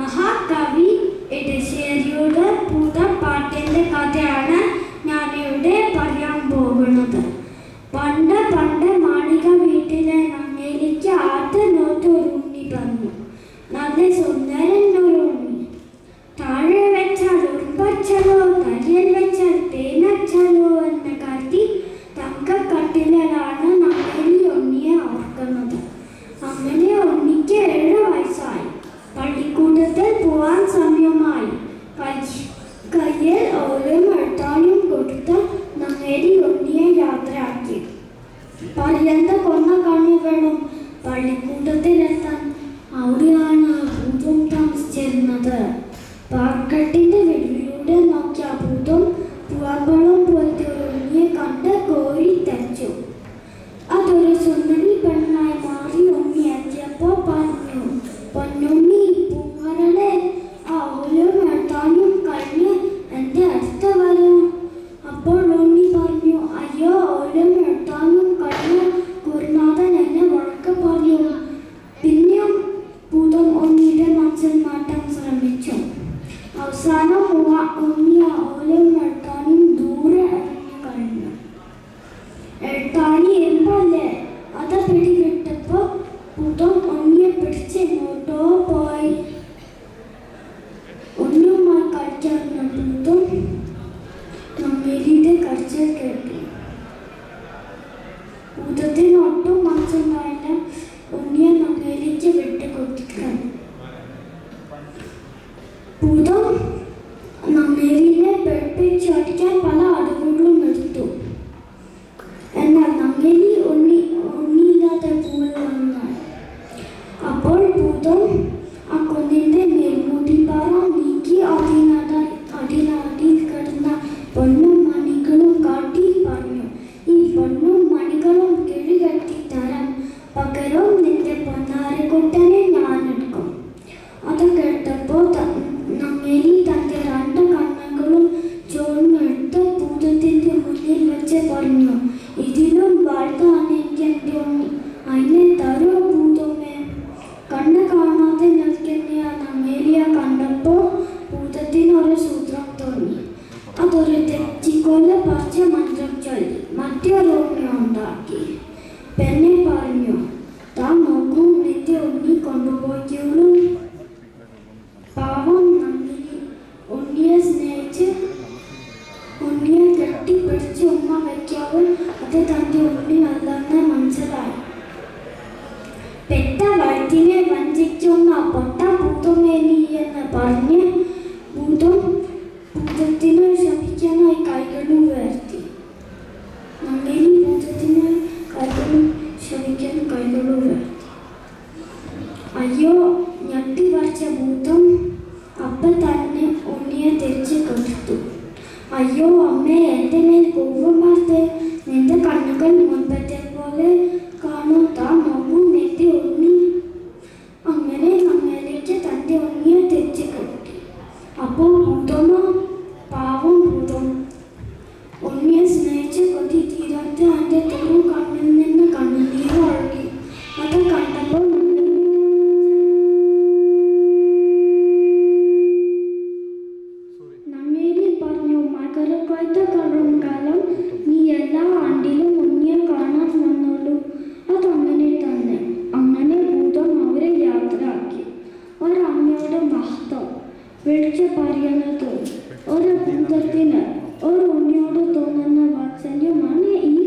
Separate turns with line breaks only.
മഹാകവി എടശ്ശേരിയുടെ പൂതപ്പാട്ടിന്റെ കഥയാണ് ഞാനിവിടെ പറയാൻ പോകുന്നത് പണ്ട് പണ്ട് മാളിക വീട്ടിലെ നമ്മയിലേക്ക് ആദ്യനോട്ട് ഒരു ഉണ്ണി വന്നു നല്ല സുന്ദരൻ ഒരു ഉണ്ണി താഴെ വെച്ചാൽ ഉറുമ്പച്ചലോ തലയിൽ വെച്ചാൽ തേനച്ചലോ എന്ന് കരുതി തങ്കക്കട്ടിലാണ് നമ്മയിൽ ഉണ്ണിയെ ഓർക്കുന്നത് അങ്ങനെ ഉണ്ണിക്ക് ഏഴ് വയസ്സായി പള്ളിക്കൂടത്തിൽ പോവാൻ സമയമായി കൈ- കയ്യിൽ ഓരോ എഴുത്താനും കൊടുത്ത് നങ്ങേരി ഉണ്ണിയെ യാത്രയാക്കി പര്യന്ത കൊന്ന കണ്ണു വേണം പള്ളിക്കൂടത്തിലെത്താൻ അവിടെയാണ് ഭൂതം താമസിച്ചിരുന്നത് പാർക്കട്ടിന്റെ വെളിയിലൂടെ നോക്കിയ ഭൂതം പുറമ്പളം പോലത്തെ ഒരു ഉണ്ണിയെ കണ്ട് കോരി തച്ചു അതൊരു സുന്ദരി പെണ്ണായി മാറി ഉണ്ണി എത്തിയപ്പോ പറഞ്ഞു പൊന്നുണ്ണി പൂമരളെ ആ ഓരോ എഴുത്താനും കഴിഞ്ഞ് എന്റെ അടുത്ത് വരൂ അപ്പോൾ ഉണ്ണി പറഞ്ഞു അയ്യോ ഓരോ എഴുത്താനും കഴിഞ്ഞ് ഗുരുനാഥൻ എന്നെ വഴക്ക് പറഞ്ഞു പിന്നെയും ഭൂതം ഉണ്ണിയുടെ മനസ്സിൽ മാറ്റാൻ ശ്രമിച്ചു അവസാനം ഉവ്വ- ഉണ്ണി ആ ഓരോ എഴുത്താനും ദൂരെ എറിഞ്ഞു കഴിഞ്ഞു എഴുത്താണി എമ്പല്ലേ അത് പിടിവിട്ടപ്പോ ഭൂതം ഉണ്ണിയെ പിടിച്ച് എങ്ങോട്ടോ പോയി ഒന്നുമായി കളിക്കാറുണ്ട് ഭൂതം നമ്മേരിയുടെ കരച്ചിൽ കേട്ടു ഭൂതത്തിന് ഒട്ടും മനസ്സുണ്ടായില്ല ഉണ്ണിയെ നമ്മേരിക്ക് വിട്ടുകൊടുക്കാൻ ഭൂതം നമ്മേരിനെ പെട്ടിച്ചടിക്കാൻ പല അടവുകളും എടുത്തു എന്നാൽ നമ്മേരി ഉണ്ണി ഉണ്ണിയില്ലാത്ത പൂവിൽ വന്നു അപ്പോൾ ഭൂതം ആ കുന്നിന്റെ മേൽമൂടിപ്പാറ നീക്കി അതിനട അതിനടിയിൽ കിടന്ന പൊന്നും മണികളും കാട്ടി പറഞ്ഞു ഈ പൊന്നും മണികളും കിഴികെട്ടി തരാം പകരം നിന്റെ പൊന്നാരക്കുട്ടനെ ഞാൻ എടുക്കും അത് കേട്ടപ്പോൾ നമ്മേരി തന്റെ രണ്ട് കണ്ണുകളും ചോർന്നെടുത്ത് ഭൂതത്തിന്റെ മുന്നിൽ വെച്ച് പറഞ്ഞു ഇതിലും വാഴ്ത്താണ് എനിക്ക് എൻ്റെ ഉണ്ണി അതിനെ തരോ ഭൂതമേ കണ്ണ് കാണാതെ നിൽക്കുന്ന ആ നമ്മേരിയ കണ്ടപ്പോൾ ഭൂതത്തിന് ഒരു സൂത്രം തോന്നി അതൊരു തെച്ചിക്കൊല്ല പറിച്ച മന്ത്രം ചൊല്ലി മറ്റൊരു ഉണ്ണി ഉണ്ടാക്കി പെണ്ണെ പറഞ്ഞു താൻ നോക്കൂ നിന്റെ ഉണ്ണി കൊണ്ടുപോയിക്കോളൂ പാവം നന്ദിനി ഉണ്ണിയെ സ്നേഹിച്ച് ഉണ്ണിയെ കെട്ടിപ്പിടിച്ച് ഉമ്മ വയ്ക്കാവൂ അത് തന്റെ ഉണ്ണി അല്ലെന്ന് മനസ്സിലായി പെട്ട വഴുത്തിനെ വഞ്ചിക്കുന്ന പൊട്ട ഭൂതമേനി എന്ന് പറഞ്ഞ് ഭൂതം ഭൂതത്തിന് ശപിക്കാനായി കൈകളും ഉയർത്തി നന്ദിനി ഭൂതത്തിന് കൈകളും ശപിക്കാൻ കൈകളും ഉയർത്തി അയ്യോ ഞെട്ടി വരച്ച ഭൂതം അപ്പ തന്നെ ഉണ്ണിയെ തിരിച്ചു കൊടുത്തു അയ്യോ അമ്മേ എൻ്റെ മേൽ കോപം വാർത്ത് നിന്റെ കണ്ണുകൾ മുൻപത്തെ പോലെ കാണൂ താ നോക്കൂ നിന്റെ ഉണ്ണി അങ്ങനെ അങ്ങലേക്ക് തൻ്റെ ഉണ്ണിയെ തിരിച്ചു കൊടുത്തി അപ്പോൾ ഭൂതമോ പാവം ഭൂതം ഉണ്ണിയെ സ്നേഹിച്ച് കൊതി തീരാത്ത എൻ്റെ തെരു കണ്ണിൽ നിന്ന് കണ്ണുനീർ ഒഴുകി അത് കണ്ടപ്പോൾ നമ്മേരി പറഞ്ഞു മകരക്കൊയ്ത്ത കറും കാലം നീ എല്ലാ ആണ്ടിലും ഉണ്ണിയെ കാണാൻ വന്നോളൂ അതങ്ങനെ തന്നെ അങ്ങനെ ഭൂതം അവരെ യാത്രയാക്കി ഒരമ്മയുടെ മഹത്വം വിളിച്ചു പറയുന്നത് ഒരു ഭൂതത്തിന് ഒരു ഉണ്ണിയോട് തോന്നുന്ന വാത്സല്യമാണ് ഈ